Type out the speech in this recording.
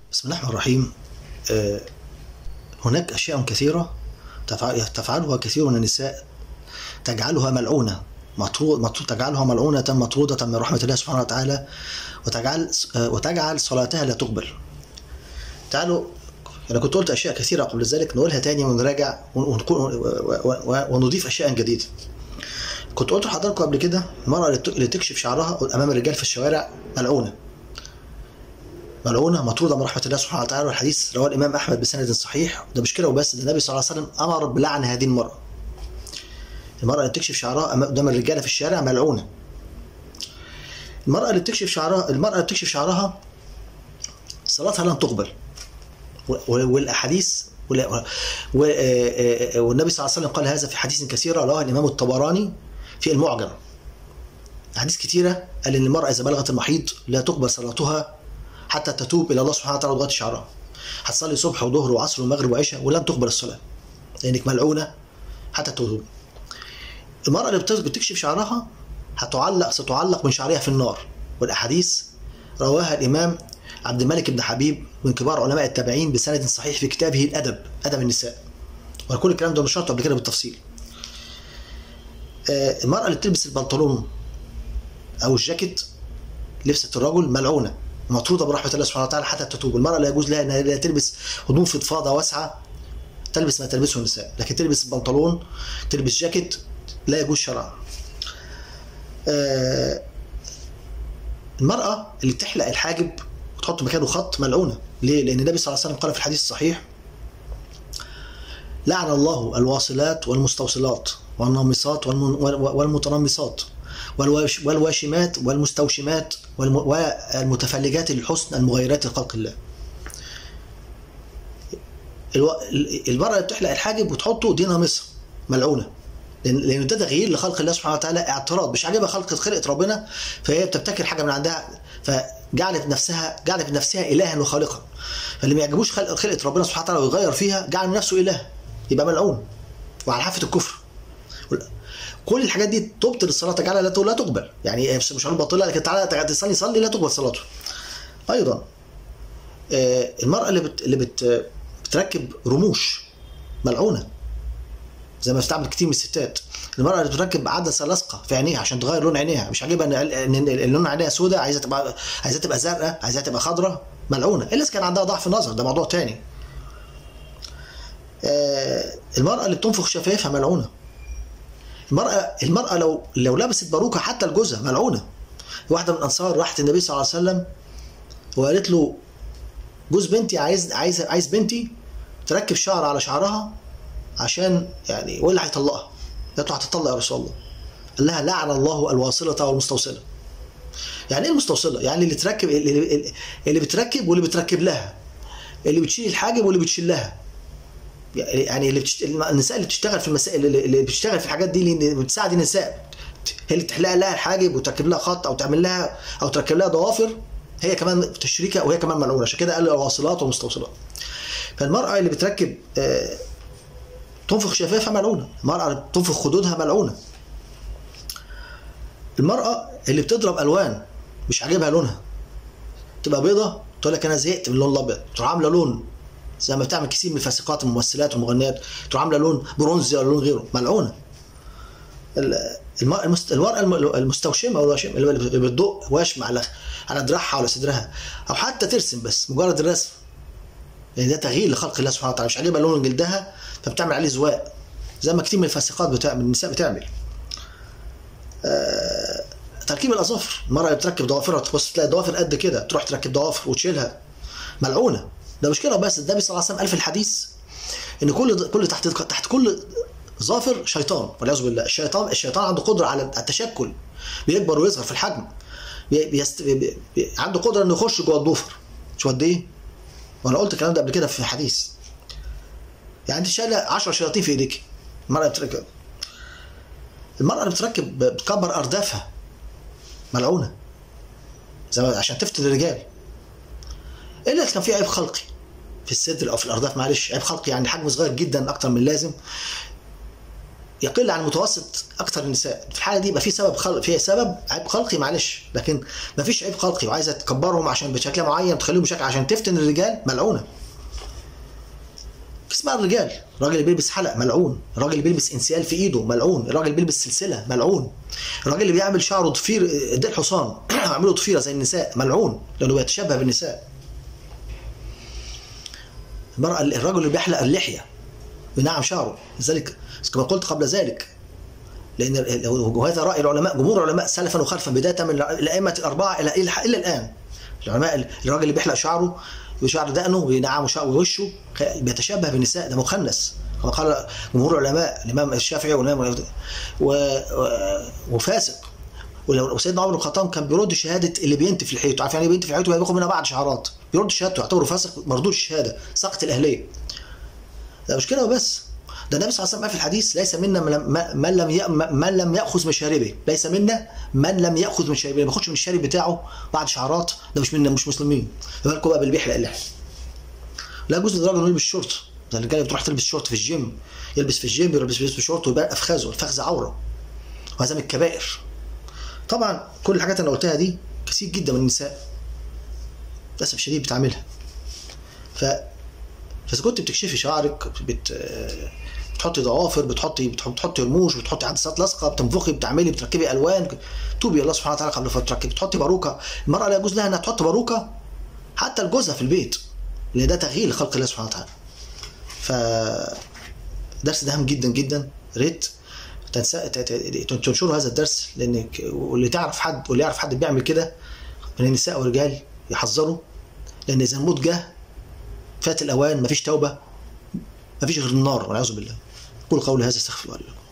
بسم الله الرحمن الرحيم آه، هناك أشياء كثيرة تفع- تفعلها كثير من النساء تجعلها ملعونة مطرود مطرود تجعلها ملعونة مطرودة من رحمة الله سبحانه وتعالى وتجعل آه، وتجعل صلاتها لا تقبل تعالوا أنا كنت قلت أشياء كثيرة قبل ذلك نقولها تاني ونراجع ون- ونقول- و- و- و- ونضيف أشياء جديدة كنت قلت لحضراتكم قبل كده المرأة اللي ت- اللي تكشف شعرها أمام الرجال في الشوارع ملعونة ملعونة مطرودة من رحمة الله سبحانه وتعالى والحديث رواه الإمام أحمد بسند صحيح ده مش كده وبس ده النبي صلى الله عليه وسلم أمر بلعن هذه المرأة المرأة اللي بتكشف شعرها أمام- قدام الرجالة في الشارع ملعونة المرأة اللي بتكشف شعرها المرأة اللي بتكشف شعرها صلاتها لن تقبل و- و- والأحاديث ولا- و- و- آه، آه، والنبي صلى الله عليه وسلم قال هذا في حديث كثيرة رواه الإمام الطبراني في المعجم أحاديث كثيرة قال إن المرأة إذا بلغت المحيض لا تقبل صلاتها حتى تتوب إلى الله سبحانه وتعالى وتغطي شعرها هتصلي صبح وظهر وعصر ومغرب وعشاء ولن تقبل الصلاة لأنك ملعونة حتى تتوب المرأة اللي بت- بتكشف شعرها هتعلق ستعلق من شعرها في النار والأحاديث رواها الإمام عبد الملك بن حبيب من كبار علماء التابعين بسند صحيح في كتابه الأدب أدب النساء وكل الكلام ده نشرته قبل كده بالتفصيل آه، المرأة اللي بتلبس البنطلون أو الجاكيت لبسة الرجل ملعونة مطرودة برحمة الله سبحانه وتعالى حتى تتوب المرأة لا يجوز لها أنها لا تلبس هدوم فضفاضة واسعة تلبس ما تلبسه النساء لكن تلبس بنطلون تلبس جاكيت لا يجوز شرعا آه، المرأة اللي بتحلق الحاجب وتحط مكانه خط ملعونة ليه؟ لأن النبي صلى الله عليه وسلم قال في الحديث الصحيح لعن الله الواصلات والمستوصلات والنامصات والمن- والمتنمصات والواش- والواشمات والمستوشمات والم- والمتفلجات للحسن المغيرات لخلق الله الو- المرأة اللي بتحلق الحاجب وتحطه دي نامصة ملعونة لأن لأن ده تغيير لخلق الله سبحانه وتعالى اعتراض مش عاجبها خلق خلقة ربنا فهي بتبتكر حاجة من عندها فجعلت نفسها جعلت نفسها إلها وخالقا فاللي ما يعجبوش خلق خلقة ربنا سبحانه وتعالى ويغير فيها جعل من نفسه إله يبقى ملعون وعلى حافة الكفر كل الحاجات دي تبطل الصلاه تجعلها لا لا تقبل يعني مش مش هنقول باطله لكن تعالى تصلي صلي لا تقبل صلاته ايضا آه، المراه اللي بت... اللي بت... بتركب رموش ملعونه زي ما بتعمل كتير من الستات المرأة اللي بتركب عدسة لاصقة في عينيها عشان تغير لون عينيها مش عاجبها ان ان إن لون عينيها سوداء عايزة تبقى عايزة تبقى زرقاء عايزة تبقى خضراء ملعونة الا اذا كان عندها ضعف نظر ده موضوع تاني آه، المرأة اللي بتنفخ شفايفها ملعونة المرأة المرأة لو لو لبست باروكة حتى لجوزها ملعونة واحدة من الأنصار راحت النبي صلى الله عليه وسلم وقالت له جوز بنتي عايز عايز عايز بنتي تركب شعر على شعرها عشان يعني ولا هيطلقها قالت له هتطلق يا رسول الله قال لها لعن الله الواصلة والمستوصلة يعني ايه المستوصلة؟ يعني اللي تركب اللي, اللي بتركب واللي بتركب لها اللي بتشيل الحاجب واللي بتشيل لها يعني اللي بتشت... النساء اللي بتشتغل في المسائل اللي اللي بتشتغل في الحاجات دي اللي بتساعد النساء هي اللي تحلق لها الحاجب وتركب لها خط او تعمل لها او تركب لها ضوافر هي كمان تشريكها وهي كمان ملعونه عشان كده قال الواصلات والمستوصلات فالمراه اللي بتركب آه، تنفخ شفايفها ملعونه المراه اللي بتنفخ خدودها ملعونه المراه اللي بتضرب الوان مش عاجبها لونها تبقى بيضه تقول لك انا زهقت من اللون الابيض تروح عامله لون زي ما بتعمل كثير من الفاسقات الممثلات والمغنيات تروح عامله لون برونزي ولا لون غيره ملعونه ال- الم- المست- المرأة الم- المستوشمة أو الواشمة اللي بتدق وشم على على دراعها ولا صدرها أو حتى ترسم بس مجرد الرسم يعني ده تغيير لخلق الله سبحانه وتعالى مش عاجبها لون جلدها فبتعمل عليه زواق زي ما كتير من الفاسقات بتعمل النساء بتعمل آه، تركيب الأظافر المرأة اللي بتركب ضوافرها تبص تلاقي ضوافر قد كده تروح تركب ضوافر وتشيلها ملعونة ده مش كده بس النبي صلى الله عليه وسلم قال في الحديث ان كل كل تحت تحت كل ظافر شيطان والعياذ بالله الشيطان الشيطان عنده قدره على التشكل بيكبر ويصغر في الحجم بي بيست بي بي عنده قدره انه يخش جوه الضفر شو قد ايه؟ وانا قلت الكلام ده قبل كده في حديث يعني انت شايله 10 شياطين في ايديك المرأة بتركب المرأة اللي بتركب بتكبر اردافها ملعونة زي ما عشان تفتن الرجال الا إذا كان في عيب خلقي في الصدر او في الارداف معلش عيب خلقي يعني حجم صغير جدا اكتر من اللازم يقل عن المتوسط اكثر النساء في الحاله دي يبقى في سبب خلق في سبب عيب خلقي معلش لكن ما فيش عيب خلقي وعايزه تكبرهم عشان بشكل معين تخليهم بشكل عشان تفتن الرجال ملعونه اسمها الرجال الراجل اللي بيلبس حلق ملعون الراجل اللي بيلبس انسيال في ايده ملعون الراجل اللي بيلبس سلسله ملعون الراجل اللي بيعمل شعره ضفير ديل حصان عامله ضفيره زي النساء ملعون لانه بيتشبه بالنساء المرأة الرجل اللي بيحلق اللحية بينعم شعره لذلك كما قلت قبل ذلك لان وهذا راي العلماء جمهور العلماء سلفا وخلفا بدايه من الائمه الاربعه الى الى الى الان العلماء الراجل اللي بيحلق شعره وشعر دقنه وينعم شعر وشه بيتشبه بالنساء ده مخنث كما قال جمهور العلماء الامام الشافعي والامام و... وفاسق وسيدنا عمر بن الخطاب كان بيرد شهاده اللي بينتف لحيته عارف يعني ايه بينتف لحيته بياخد منها بعد شعرات بيرد شهادته يعتبره فاسق مردود الشهاده سقط الاهليه ده مش كده وبس ده النبي صلى الله عليه وسلم قال في الحديث ليس منا من لم من لم ياخذ من شاربه ليس منا من لم ياخذ من شاربه ما ياخدش من الشارب بتاعه بعد شعرات ده مش منا مش مسلمين بالكم بقى باللي بيحلق اللحيه لا يجوز للراجل انه يلبس شورت زي الرجاله بتروح تلبس شورت في الجيم يلبس في الجيم يلبس يلبس شورت ويبقى افخاذه الفخذ عوره وهذا من الكبائر طبعا كل الحاجات اللي انا قلتها دي كثير جدا من النساء للاسف الشديد بتعملها ف فاذا كنت بتكشفي شعرك بت بتحطي ضوافر بتحطي بتحطي رموش بتحطي عدسات لاصقه بتنفخي بتعملي بتركبي الوان توبي الله سبحانه وتعالى قبل فتركبي بتحطي باروكه المراه لا يجوز لها انها تحط باروكه حتى لجوزها في البيت لان ده تغيير لخلق الله سبحانه وتعالى ف الدرس ده هام جدا جدا ريت تنشروا هذا الدرس لان واللي تعرف حد واللي يعرف حد بيعمل كده من النساء والرجال يحذروا لان اذا الموت جه فات الاوان مفيش توبه مفيش غير النار والعياذ بالله قول قولي هذا استغفر الله لكم